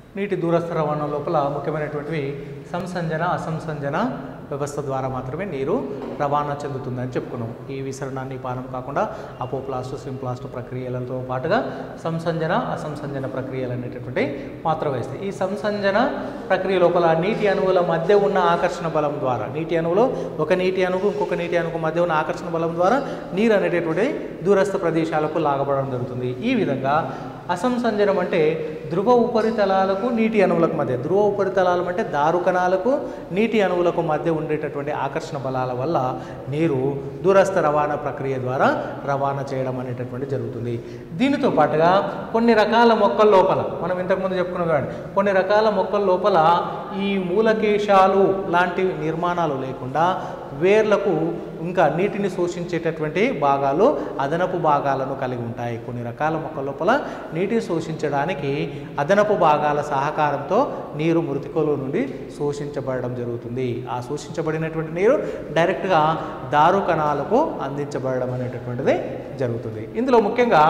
నీటి దూరస్థ రవాణా లోపల ముఖ్యమైనటువంటివి సంసంజన అసంసంజన వ్యవస్థ ద్వారా మాత్రమే నీరు రవాణా చెందుతుందని చెప్పుకున్నాం ఈ విసరణాన్ని పానం కాకుండా అపోప్లాస్ట్ సింప్లాస్ట్ ప్రక్రియలతో పాటుగా సంసంజన అసంసంజన ప్రక్రియలు అనేటటువంటి పాత్ర వహిస్తాయి ఈ సంసంజన ప్రక్రియ లోపల నీటి అణువుల మధ్య ఉన్న ఆకర్షణ బలం ద్వారా నీటి అణువులో ఒక నీటి అణువు ఇంకొక నీటి అణువుకు మధ్య ఉన్న ఆకర్షణ బలం ద్వారా నీరు అనేటటువంటి దూరస్థ ప్రదేశాలకు లాగబడడం జరుగుతుంది ఈ విధంగా అసంసంజనం అంటే ధ్రువ ఉపరితలాలకు నీటి అణువులకు మధ్య ధ్రువ ఉపరితలాలు అంటే దారు కణాలకు నీటి అణువులకు మధ్య ఉండేటటువంటి ఆకర్షణ బలాల వల్ల నీరు దూరస్థ రవాణా ప్రక్రియ ద్వారా రవాణా చేయడం అనేటటువంటి జరుగుతుంది దీనితో పాటుగా కొన్ని రకాల మొక్కల లోపల మనం ఇంతకుముందు చెప్పుకున్నాం కానీ కొన్ని రకాల మొక్కల లోపల ఈ మూలకేశాలు లాంటి నిర్మాణాలు లేకుండా వేర్లకు ఇంకా నీటిని శోషించేటటువంటి భాగాలు అదనపు భాగాలను కలిగి ఉంటాయి కొన్ని రకాల మొక్కల లోపల నీటిని శోషించడానికి అదనపు భాగాల సహకారంతో నీరు మృతికలో నుండి శోషించబడడం జరుగుతుంది ఆ శోషించబడినటువంటి నీరు డైరెక్ట్గా దారు కణాలకు అందించబడడం అనేటటువంటిది జరుగుతుంది ఇందులో ముఖ్యంగా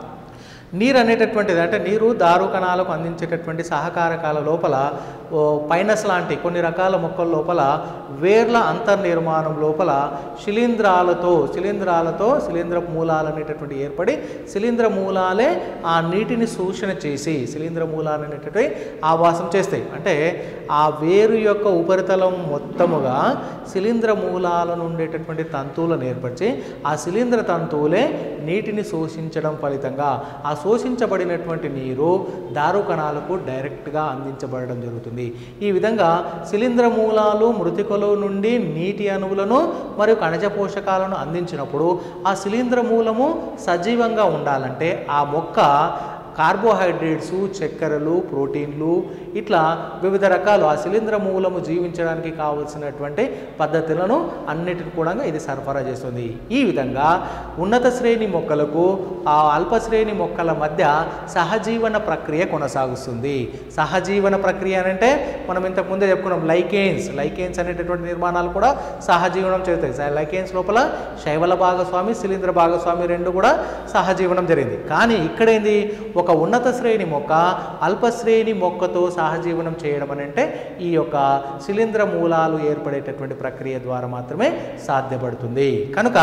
నీరు అనేటటువంటిది అంటే నీరు దారు కణాలకు అందించేటటువంటి సహకారకాల లోపల ఓ పైనస్ లాంటి కొన్ని రకాల మొక్కల లోపల వేర్ల అంతర్నిర్మాణం లోపల శిలీంధ్రాలతో శిలీంధ్రాలతో శిలీంధ్ర మూలాలు అనేటటువంటి ఏర్పడి శిలీంధ్ర మూలాలే ఆ నీటిని శోషణ చేసి శిలీంధ్ర మూలాలు అనేటటువంటి ఆవాసం చేస్తాయి అంటే ఆ వేరు యొక్క ఉపరితలం మొత్తముగా శిలీంధ్ర మూలాలను ఉండేటటువంటి తంతువులను ఏర్పరిచి ఆ శిలీంధ్ర తంతువులే నీటిని శోషించడం ఫలితంగా ఆ శోషించబడినటువంటి నీరు దారు కణాలకు డైరెక్ట్గా అందించబడడం జరుగుతుంది ఈ విధంగా శిలీంధ్ర మూలాలు మృతికలో నుండి నీటి అణువులను మరియు ఖనిజ పోషకాలను అందించినప్పుడు ఆ శిలీంధ్ర మూలము సజీవంగా ఉండాలంటే ఆ మొక్క కార్బోహైడ్రేట్స్ చక్కెరలు ప్రోటీన్లు ఇట్లా వివిధ రకాలు ఆ శిలీంధ్ర మూలము జీవించడానికి కావలసినటువంటి పద్ధతులను అన్నిటిని కూడా ఇది సరఫరా చేస్తుంది ఈ విధంగా ఉన్నత శ్రేణి మొక్కలకు ఆ అల్ప శ్రేణి మొక్కల మధ్య సహజీవన ప్రక్రియ కొనసాగుతుంది సహజీవన ప్రక్రియ అని అంటే మనం ఇంతకు ముందే చెప్పుకున్నాం లైకేన్స్ లైకేన్స్ అనేటటువంటి నిర్మాణాలు కూడా సహజీవనం చేస్తాయి లైకేన్స్ లోపల శైవల భాగస్వామి శిలీంద్ర భాగస్వామి రెండు కూడా సహజీవనం జరిగింది కానీ ఇక్కడేంది ఒక ఉన్నత శ్రేణి మొక్క అల్ప శ్రేణి మొక్కతో సహజీవనం చేయడం అని అంటే ఈ యొక్క శిలీంద్ర మూలాలు ఏర్పడేటటువంటి ప్రక్రియ ద్వారా మాత్రమే సాధ్యపడుతుంది కనుక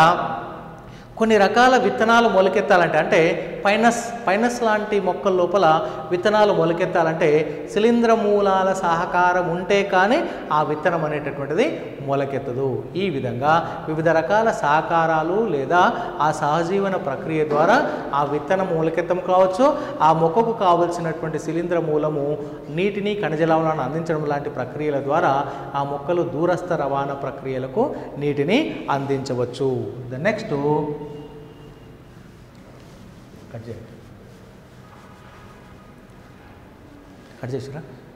కొన్ని రకాల విత్తనాలు మొలకెత్తాలంటే అంటే పైనస్ పైనస్ లాంటి మొక్కల లోపల విత్తనాలు మొలకెత్తాలంటే శిలీంద్ర మూలాల సహకారం ఉంటే కానీ ఆ విత్తనం అనేటటువంటిది మొలకెత్తదు ఈ విధంగా వివిధ రకాల సహకారాలు లేదా ఆ సహజీవన ప్రక్రియ ద్వారా ఆ విత్తనం మూలకెత్తం కావచ్చు ఆ మొక్కకు కావలసినటువంటి శిలీంద్ర మూలము నీటిని ఖనిజ లవణాలను అందించడం లాంటి ప్రక్రియల ద్వారా ఆ మొక్కలు దూరస్థ రవాణా ప్రక్రియలకు నీటిని అందించవచ్చు ద నెక్స్ట్ కట్ చేయండి కట్ చేసిరా